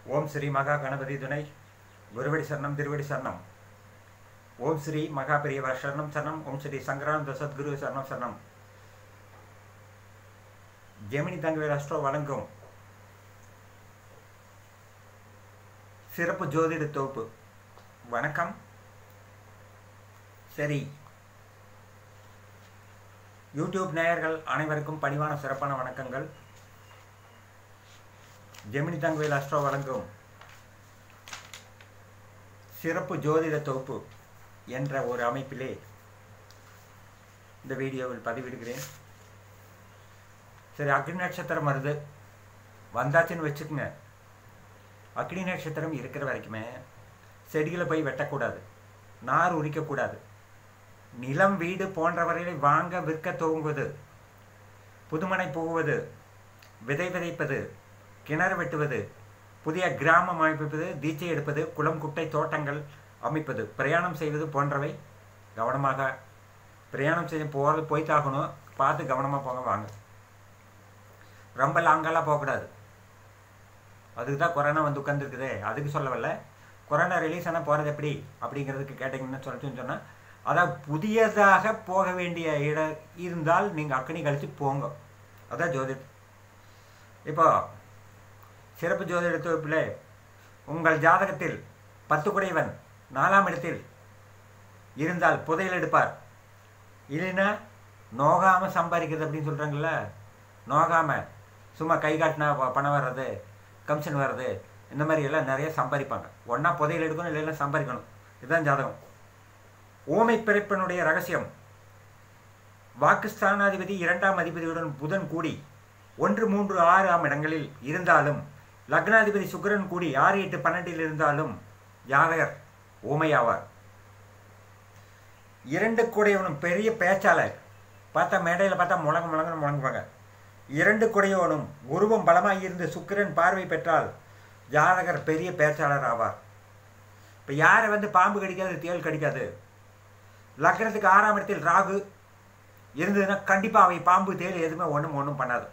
ஓம் ஸ்ரீ மகா கணபதி துணை குருவடி சரணம் திருவடி சரணம் ஓம் ஸ்ரீ மகா பெரியவா சரணம் சரணம் ஓம் ஸ்ரீ சங்கரானந்த சத்குரு சரணம் சரணம் ஜெமினி தங்கவேல் அஸ்ட்ரோ வழங்கும் சிறப்பு ஜோதிட தொகுப்பு வணக்கம் சரி யூடியூப் நேயர்கள் அனைவருக்கும் பணிவான சிறப்பான வணக்கங்கள் ஜெமினி தங்கவேல் அஸ்ட்ரோ வழங்கும் சிறப்பு ஜோதிட தொகுப்பு என்ற ஒரு அமைப்பிலே இந்த வீடியோவில் பதிவிடுகிறேன் சரி அக்னி நட்சத்திரம் வருது வந்தாச்சுன்னு வச்சுக்கோங்க அக்னி நட்சத்திரம் இருக்கிற வரைக்குமே செடிகளை போய் வெட்டக்கூடாது நார் உரிக்கக்கூடாது நிலம் வீடு போன்றவர்களை வாங்க விற்க துவங்குவது புதுமனை புகுவது விதை விதைப்பது கிணறு வெட்டுவது புதிய கிராமம் அமைப்பது தீட்சை எடுப்பது குளம் குட்டை தோட்டங்கள் அமைப்பது பிரயாணம் செய்வது போன்றவை கவனமாக பிரயாணம் செய்ய போகிறது போய்த்தாகணும் பார்த்து கவனமாக போங்க வாங்க ரொம்ப லாங்கெல்லாம் போகக்கூடாது அதுக்கு தான் கொரோனா வந்து உட்காந்துருக்குது அதுக்கு சொல்ல வரல கொரோனா ரிலீஸ் ஆனால் போகிறது எப்படி அப்படிங்கிறதுக்கு கேட்டிங்கன்னு சொல்லிட்டு சொன்னால் அதான் புதியதாக போக வேண்டிய இடம் இருந்தால் நீங்கள் அக்கனி கழித்து போங்க அதான் ஜோதிடம் இப்போ சிறப்பு ஜோதிட தொகுப்பில் உங்கள் ஜாதகத்தில் பத்து குடைவன் நாலாம் இடத்தில் இருந்தால் புதையல் எடுப்பார் இல்லைன்னா நோகாமல் சம்பாதிக்கிறது அப்படின்னு சொல்கிறாங்கள நோகாமல் சும்மா கை காட்டினா பணம் வர்றது கமிஷன் வர்றது இந்த மாதிரி எல்லாம் நிறைய சம்பாதிப்பாங்க ஒன்றா புதையல் எடுக்கணும் இல்லைன்னா சம்பாதிக்கணும் இதுதான் ஜாதகம் ஓமை பிறப்பினுடைய ரகசியம் வாக்குஸ்தானாதிபதி இரண்டாம் அதிபதியுடன் புதன் கூடி ஒன்று மூன்று ஆறு ஆம் இடங்களில் இருந்தாலும் லக்னாதிபதி சுக்கரன் கூடி ஆறு எட்டு பன்னெண்டில் இருந்தாலும் ஜாதகர் ஊமையாவார் இரண்டு கூடையவனும் பெரிய பேச்சாளர் பார்த்தா மேடையில் பார்த்தா முழங்க முழங்கன்னு முழங்குவாங்க இரண்டு குடையோனும் உருவம் பலமாக இருந்து சுக்கிரன் பார்வை பெற்றால் ஜாதகர் பெரிய பேச்சாளர் ஆவார் இப்போ யாரை வந்து பாம்பு கடிக்காது தேல் கடிக்காது லக்னத்துக்கு ஆறாம் இடத்தில் ராகு இருந்ததுன்னா கண்டிப்பாக அவை பாம்பு தேல் எதுவுமே ஒன்றும் ஒன்றும் பண்ணாது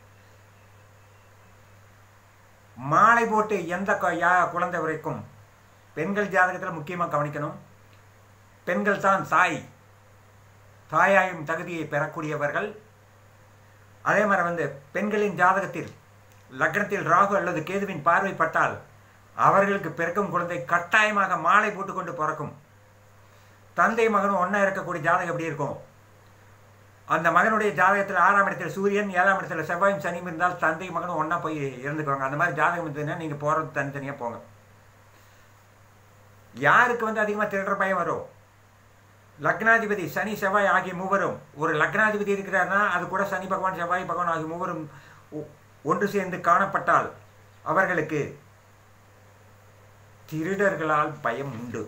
மாலை போட்டு எந்த யா குழந்தை வரைக்கும் பெண்கள் ஜாதகத்தில் முக்கியமாக கவனிக்கணும் பெண்கள் தான் தாய் தாயாயும் தகுதியை பெறக்கூடியவர்கள் அதே மாதிரி வந்து பெண்களின் ஜாதகத்தில் லக்னத்தில் ராகு அல்லது கேதுவின் பார்வைப்பட்டால் அவர்களுக்கு பிறக்கும் குழந்தை கட்டாயமாக மாலை போட்டுக்கொண்டு பிறக்கும் தந்தை மகனும் ஒன்றா இருக்கக்கூடிய ஜாதகம் எப்படி இருக்கும் அந்த மகனுடைய ஜாதகத்தில் ஆறாம் இடத்தில் சூரியன் ஏழாம் இடத்துல செவ்வாயும் சனியும் இருந்தால் தந்தை மகனும் ஒன்றா போய் இருந்துக்குவாங்க அந்த மாதிரி ஜாதகம் இருந்ததுன்னா நீங்கள் போகிறது தனித்தனியாக போங்க யாருக்கு வந்து அதிகமாக திருடுற பயம் வரும் லக்னாதிபதி சனி செவ்வாய் ஆகிய மூவரும் ஒரு லக்னாதிபதி இருக்கிறார்னா அது கூட சனி பகவான் செவ்வாய் பகவான் ஆகிய மூவரும் ஒன்று சேர்ந்து காணப்பட்டால் அவர்களுக்கு திருடர்களால் பயம் உண்டு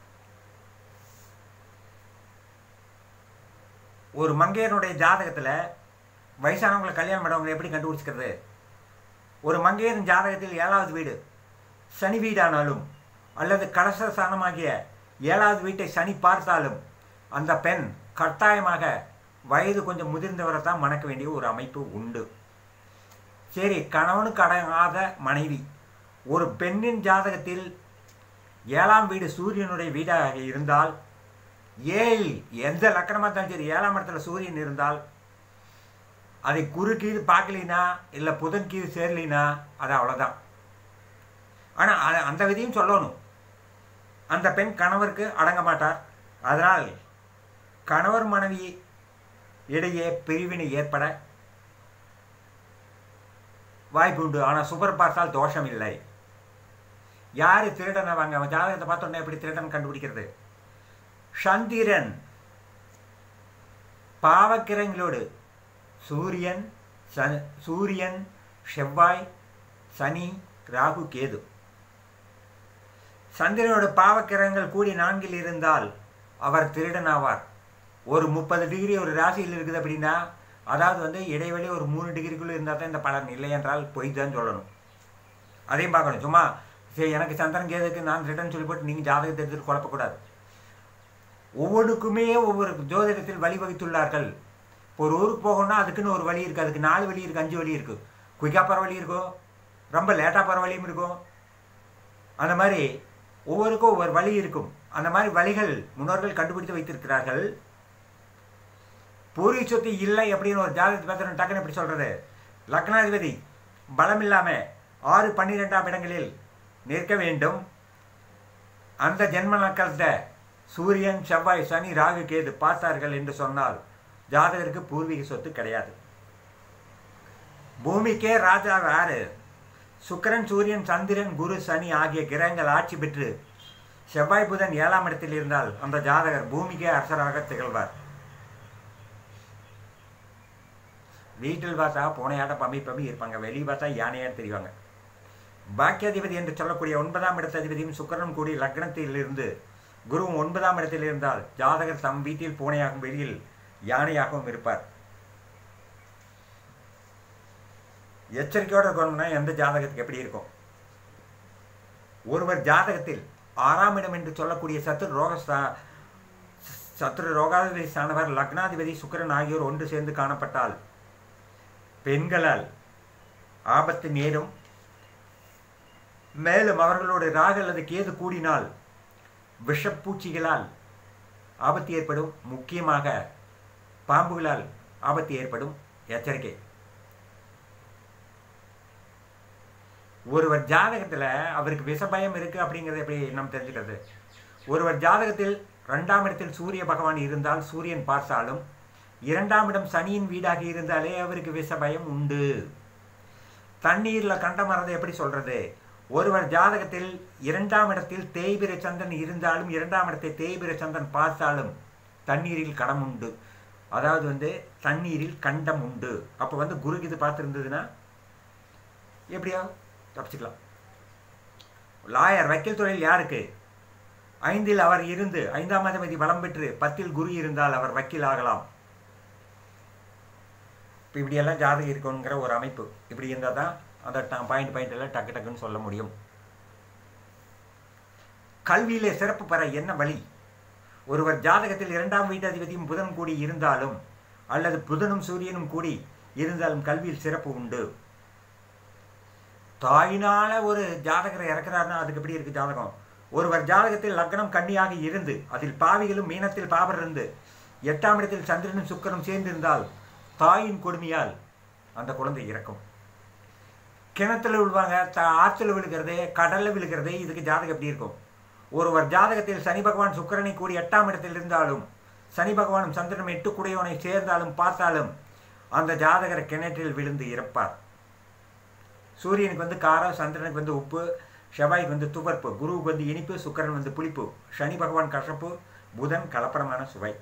ஒரு மங்கையனுடைய ஜாதகத்தில் வயசானவங்களை கல்யாணம் பண்ணவங்களை எப்படி கண்டுபிடிச்சிக்கிறது ஒரு மங்கையரின் ஜாதகத்தில் ஏழாவது வீடு சனி வீடானாலும் அல்லது கலச சாணமாகிய ஏழாவது வீட்டை சனி பார்த்தாலும் அந்த பெண் கட்டாயமாக வயது கொஞ்சம் முதிர்ந்தவரை தான் மணக்க வேண்டிய ஒரு அமைப்பு உண்டு சரி கணவனுக்கு அடங்காத மனைவி ஒரு பெண்ணின் ஜாதகத்தில் ஏழாம் வீடு சூரியனுடைய வீடாக இருந்தால் ஏழ் எந்த லக்கணமாக இருந்தாலும் சரி ஏழாம் இடத்துல சூரியன் இருந்தால் அதை குறு கீது பார்க்கலினா இல்லை புதன் கீது சேரலினா அது அவ்வளோதான் ஆனால் அந்த விதியும் சொல்லணும் அந்த பெண் கணவருக்கு அடங்க மாட்டார் அதனால் கணவர் மனைவி இடையே பிரிவினை ஏற்பட வாய்ப்பு உண்டு ஆனால் சுபர் பார்த்தால் தோஷம் இல்லை யார் திருடனை வாங்க அவன் ஜாதகத்தை பார்த்தோன்னே எப்படி திருடன் கண்டுபிடிக்கிறது சந்திரன் பாவக்கிரங்களோடு சூரியன் ச சூரியன் செவ்வாய் சனி ராகு கேது சந்திரனோட பாவக்கிரகங்கள் கூடி நான்கில் இருந்தால் அவர் திருடன் ஆவார் ஒரு முப்பது டிகிரி ஒரு ராசியில் இருக்குது அப்படின்னா அதாவது வந்து இடைவெளி ஒரு மூணு டிகிரிக்குள்ளே இருந்தால் தான் இந்த பலன் இல்லை என்றால் பொய் தான் சொல்லணும் அதையும் பார்க்கணும் சும்மா சரி எனக்கு சந்திரன் கேதுக்கு நான் ரிட்டர்ன் சொல்லி போட்டு நீங்கள் ஜாதகத்தை எடுத்துட்டு குழப்பக்கூடாது ஒவ்வொன்றுக்குமே ஒவ்வொரு ஜோதிடத்தில் வழிவகுத்துள்ளார்கள் இப்போ ஒரு ஊருக்கு போகணும்னா அதுக்குன்னு ஒரு வழி இருக்குது அதுக்கு நாலு வழி இருக்குது அஞ்சு வழி இருக்குது குயிக்காக போகிற வழி இருக்கும் ரொம்ப லேட்டாக போகிற வழியும் இருக்கும் அந்த மாதிரி ஒவ்வொருக்கும் ஒவ்வொரு வழி இருக்கும் அந்த மாதிரி வழிகள் முன்னோர்கள் கண்டுபிடித்து வைத்திருக்கிறார்கள் பூர்வீக சொத்து இல்லை அப்படின்னு ஒரு ஜாதகத்தை பார்த்தோம் டக்குன்னு எப்படி சொல்றது லக்னாதிபதி பலம் இல்லாம ஆறு பன்னிரெண்டாம் இடங்களில் நிற்க வேண்டும் அந்த ஜென்ம நக்கத்தை சூரியன் செவ்வாய் சனி ராகு கேது பார்த்தார்கள் என்று சொன்னால் ஜாதகருக்கு பூர்வீக சொத்து கிடையாது பூமிக்கே ராஜா யாரு சுக்கிரன் சூரியன் சந்திரன் குரு சனி ஆகிய கிரகங்கள் ஆட்சி பெற்று செவ்வாய் புதன் ஏழாம் இடத்தில் இருந்தால் அந்த ஜாதகர் பூமிக்கே அரசராக திகழ்வார் வீட்டில் பார்த்தா பூனையாட்ட பம்மி பம்மி இருப்பாங்க வெளியே பார்த்தா யானையாக தெரிவாங்க பாக்கியாதிபதி என்று சொல்லக்கூடிய ஒன்பதாம் இடத்ததிபதியும் சுக்கரனும் கூடி லக்னத்திலிருந்து குருவும் ஒன்பதாம் இடத்தில் இருந்தால் ஜாதகர் தம் வீட்டில் பூனையாகவும் வெளியில் யானையாகவும் இருப்பார் எச்சரிக்கையோடு இருக்கணும்னா எந்த ஜாதகத்துக்கு எப்படி இருக்கும் ஒருவர் ஜாதகத்தில் ஆறாம் இடம் என்று சொல்லக்கூடிய சத்துரு ரோகஸ்தா சத்துரு ரோகாதிபதி ஸ்தானவர் லக்னாதிபதி சுக்கிரன் ஆகியோர் ஒன்று சேர்ந்து காணப்பட்டால் பெண்களால் ஆபத்து நேரும் மேலும் அவர்களோட ராகு அல்லது கேது கூடினால் விஷப்பூச்சிகளால் ஆபத்து ஏற்படும் முக்கியமாக பாம்புகளால் ஆபத்து ஏற்படும் எச்சரிக்கை ஒருவர் ஜாதகத்தில் அவருக்கு விஷபயம் இருக்கு அப்படிங்கிறது எப்படி நம்ம தெரிஞ்சுக்கிறது ஒருவர் ஜாதகத்தில் ரெண்டாம் இடத்தில் சூரிய பகவான் இருந்தால் சூரியன் பார்த்தாலும் இரண்டாம் இடம் சனியின் வீடாக இருந்தாலே அவருக்கு விஷபயம் உண்டு தண்ணீரில் கண்டம் வர்றதை எப்படி சொல்றது ஒருவர் ஜாதகத்தில் இரண்டாம் இடத்தில் தேய்பிர சந்திரன் இருந்தாலும் இரண்டாம் இடத்தை தேய்பிர சந்திரன் பார்த்தாலும் தண்ணீரில் கடம் உண்டு அதாவது வந்து தண்ணீரில் கண்டம் உண்டு அப்போ வந்து குரு இது பார்த்துருந்ததுன்னா எப்படியா தப்பிச்சுக்கலாம் லாயர் வக்கீல் தொழில் யாருக்கு ஐந்தில் அவர் இருந்து ஐந்தாம் அதிபதி வளம் பெற்று பத்தில் குரு இருந்தால் அவர் வக்கீல் ஆகலாம் இப்போ இப்படியெல்லாம் ஜாதகம் இருக்குங்கிற ஒரு அமைப்பு இப்படி இருந்தால் தான் அந்த பாயிண்ட் பாயிண்ட் எல்லாம் டக்கு டக்குன்னு சொல்ல முடியும் கல்வியிலே சிறப்பு பெற என்ன வழி ஒருவர் ஜாதகத்தில் இரண்டாம் வீட்டு அதிபதியும் புதன் கூடி இருந்தாலும் அல்லது புதனும் சூரியனும் கூடி இருந்தாலும் கல்வியில் சிறப்பு உண்டு தாயினால ஒரு ஜாதகரை இறக்குறாருன்னா அதுக்கு எப்படி இருக்கு ஜாதகம் ஒருவர் ஜாதகத்தில் லக்னம் கன்னியாக இருந்து அதில் பாவிகளும் மீனத்தில் பாபர் இருந்து எட்டாம் இடத்தில் சந்திரனும் சுக்கரனும் சேர்ந்திருந்தால் தாயின் கொடுமையால் அந்த குழந்தை இறக்கும் கிணத்துல விழுவாங்க த ஆற்றுல விழுகிறது கடல்ல விழுகிறது இதுக்கு ஜாதகம் எப்படி இருக்கும் ஒருவர் ஜாதகத்தில் சனி பகவான் சுக்கரனை கூடி எட்டாம் இடத்தில் இருந்தாலும் சனி பகவானும் சந்திரனும் எட்டு குடையவனை சேர்ந்தாலும் பார்த்தாலும் அந்த ஜாதகர் கிணற்றில் விழுந்து இறப்பார் சூரியனுக்கு வந்து காரம் சந்திரனுக்கு வந்து உப்பு செவ்வாய்க்கு வந்து துவர்ப்பு குருவுக்கு வந்து இனிப்பு சுக்கரன் வந்து புளிப்பு சனி பகவான் கசப்பு புதன் கலப்பரமான சுவை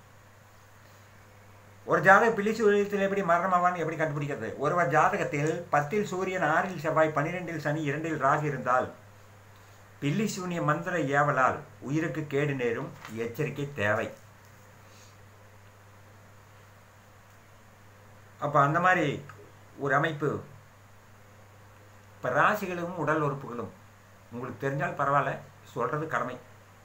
ஒரு ஜாதக பிள்ளை சூரியத்தில் எப்படி மரணமாவான் எப்படி கண்டுபிடிக்கிறது ஒருவர் ஜாதகத்தில் பத்தில் சூரியன் ஆறில் செவ்வாய் பன்னிரெண்டில் சனி இரண்டில் ராகு இருந்தால் பில்லி சூனிய மந்திர ஏவலால் உயிருக்கு கேடு நேரும் எச்சரிக்கை தேவை அப்போ அந்த மாதிரி ஒரு அமைப்பு இப்போ ராசிகளும் உடல் உறுப்புகளும் உங்களுக்கு தெரிஞ்சால் பரவாயில்ல சொல்றது கடமை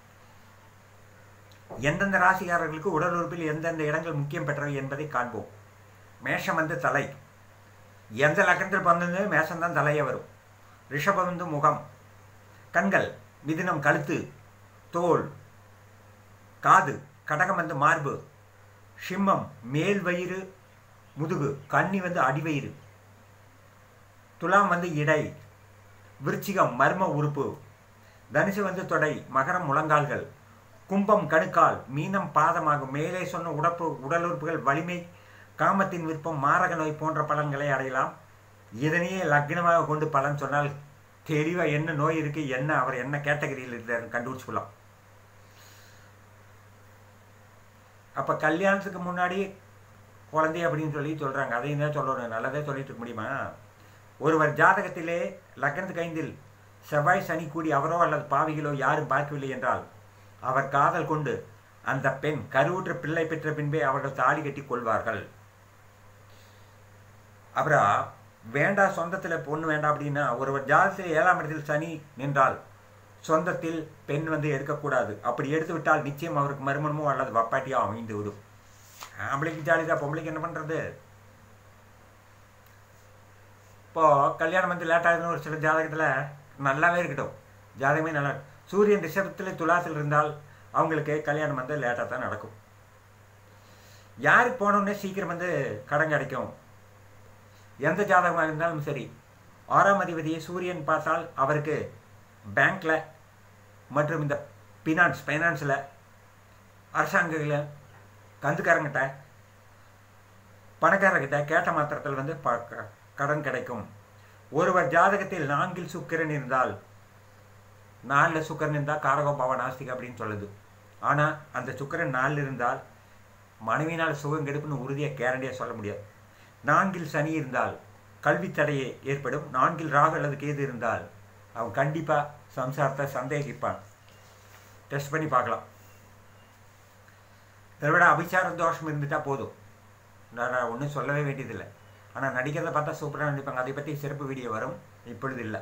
எந்தெந்த ராசிக்காரர்களுக்கு உடல் உறுப்பில் எந்தெந்த இடங்கள் முக்கியம் பெற்றவை என்பதை காண்போம் மேஷம் வந்து தலை எந்த லக்கணத்தில் பிறந்தது மேஷம்தான் தலையே வரும் ரிஷபம் வந்து முகம் கண்கள் மிதுனம் கழுத்து தோல் காது கடகம் வந்து மார்பு சிம்மம் மேல் வயிறு முதுகு கன்னி வந்து அடிவயிறு துலாம் வந்து இடை விருச்சிகம் மர்ம உறுப்பு தனுசு வந்து தொடை மகரம் முழங்கால்கள் கும்பம் கணுக்கால் மீனம் பாதமாகும் மேலே சொன்ன உடப்பு உடல் உறுப்புகள் வலிமை காமத்தின் விருப்பம் மாரக நோய் போன்ற பலன்களை அடையலாம் இதனையே லக்னமாக கொண்டு பலன் சொன்னால் தெளிவாக என்ன நோய் இருக்கு என்ன அவர் என்ன கேட்டகரியில் இருக்கிறார் கண்டுபிடிச்சுக்கலாம் அப்போ கல்யாணத்துக்கு முன்னாடி குழந்தை அப்படின்னு சொல்லி சொல்கிறாங்க அதையும் தான் சொல்லணும் நல்லதே சொல்லிட்டு இருக்க முடியுமா ஒருவர் ஜாதகத்திலே லக்னத்துக்கு ஐந்தில் செவ்வாய் சனி கூடி அவரோ அல்லது பாவிகளோ யாரும் பார்க்கவில்லை என்றால் அவர் காதல் கொண்டு அந்த பெண் கருவுற்ற பிள்ளை பெற்ற பின்பே அவர்கள் தாலி கட்டி கொள்வார்கள் அப்புறம் வேண்டா சொந்தத்தில் பொண்ணு வேண்டாம் அப்படின்னா ஒருவர் ஜாதகத்தில் ஏழாம் இடத்தில் சனி நின்றால் சொந்தத்தில் பெண் வந்து எடுக்கக்கூடாது அப்படி எடுத்து விட்டால் நிச்சயம் அவருக்கு மறுமணமோ அல்லது வப்பாட்டியோ அமைந்து விடும் ஆம்பளைக்கு ஜாலிதான் பொம்பளைக்கு என்ன பண்ணுறது இப்போது கல்யாணம் வந்து லேட் ஆகுதுன்னு ஒரு சில ஜாதகத்தில் நல்லாவே இருக்கட்டும் ஜாதகமே நல்லா சூரியன் ரிஷபத்தில் துலாத்தில் இருந்தால் அவங்களுக்கு கல்யாணம் வந்து லேட்டாக தான் நடக்கும் யாருக்கு போனோடனே சீக்கிரம் வந்து கடன் கிடைக்கும் எந்த ஜாதகமாக இருந்தாலும் சரி ஆறாம் அதிபதியை சூரியன் பார்த்தால் அவருக்கு பேங்க்கில் மற்றும் இந்த ஃபினான்ஸ் ஃபைனான்ஸில் அரசாங்கத்தில் கந்துக்காரங்கிட்ட பணக்காரர்கிட்ட கேட்ட மாத்திரத்தில் வந்து ப கடன் கிடைக்கும் ஒருவர் ஜாதகத்தில் நான்கில் சுக்கிரன் இருந்தால் நாலில் சுக்கரன் இருந்தால் காரகோ பவ நாஸ்திக் அப்படின்னு சொல்லுது ஆனால் அந்த சுக்கரன் நாலில் இருந்தால் மனைவினால் சுகம் கெடுப்புன்னு உறுதியாக கேரண்டியாக சொல்ல முடியாது நான்கில் சனி இருந்தால் கல்வி தடையே ஏற்படும் நான்கில் ராகு அல்லது கேது இருந்தால் அவன் கண்டிப்பாக சம்சாரத்தை சந்தேகிப்பான் டெஸ்ட் பண்ணி பார்க்கலாம் இதை விட அபிச்சார தோஷம் இருந்துட்டால் போதும் நான் ஒன்றும் சொல்லவே வேண்டியதில்லை ஆனால் நடிக்கிறத பார்த்தா சூப்பராக நடிப்பாங்க அதை பற்றி சிறப்பு வீடியோ வரும் இப்பொழுது இல்லை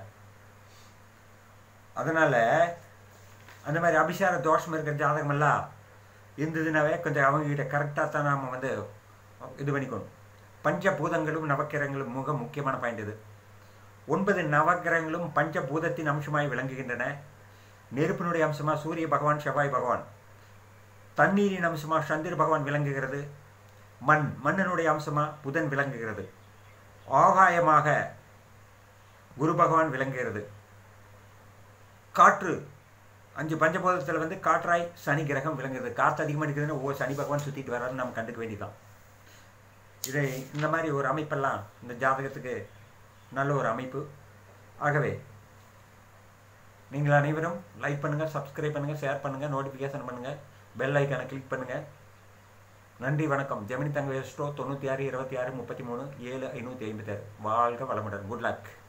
அதனால் அந்த மாதிரி அபிஷார தோஷம் இருக்கிற ஜாதகமெல்லாம் இருந்ததுனாவே கொஞ்சம் அவங்ககிட்ட கரெக்டாக தான் நாம் வந்து இது பண்ணிக்கணும் பஞ்சபூதங்களும் நவக்கிரகங்களும் மிக முக்கியமான பாயிண்ட் இது ஒன்பது நவக்கிரகங்களும் பஞ்சபூதத்தின் அம்சமாய் விளங்குகின்றன நெருப்பினுடைய அம்சமாக சூரிய பகவான் செவ்வாய் பகவான் தண்ணீரின் அம்சமாக சந்திர பகவான் விளங்குகிறது மண் மண்ணினுடைய அம்சமாக புதன் விளங்குகிறது ஆகாயமாக குரு பகவான் விளங்குகிறது காற்று அஞ்சு பஞ்சபோதத்தில் வந்து காற்றாய் சனி கிரகம் விளங்குது காற்று அதிகமாக இருக்குதுன்னா ஓ சனி பகவான் சுற்றிட்டு வர்றாருன்னு நம்ம கண்டுக்க வேண்டியதான் இதை இந்த மாதிரி ஒரு அமைப்பெல்லாம் இந்த ஜாதகத்துக்கு நல்ல ஒரு அமைப்பு ஆகவே நீங்கள் அனைவரும் லைக் பண்ணுங்கள் சப்ஸ்கிரைப் பண்ணுங்கள் ஷேர் பண்ணுங்கள் நோட்டிஃபிகேஷன் பண்ணுங்கள் பெல் ஐக்கானை கிளிக் பண்ணுங்கள் நன்றி வணக்கம் ஜெமினி தங்க எஸ்ட்ரோ தொண்ணூற்றி ஆறு இருபத்தி ஆறு முப்பத்தி மூணு ஏழு ஐநூற்றி ஐம்பத்தாறு வாழ்க வளமுடன் குட் லக்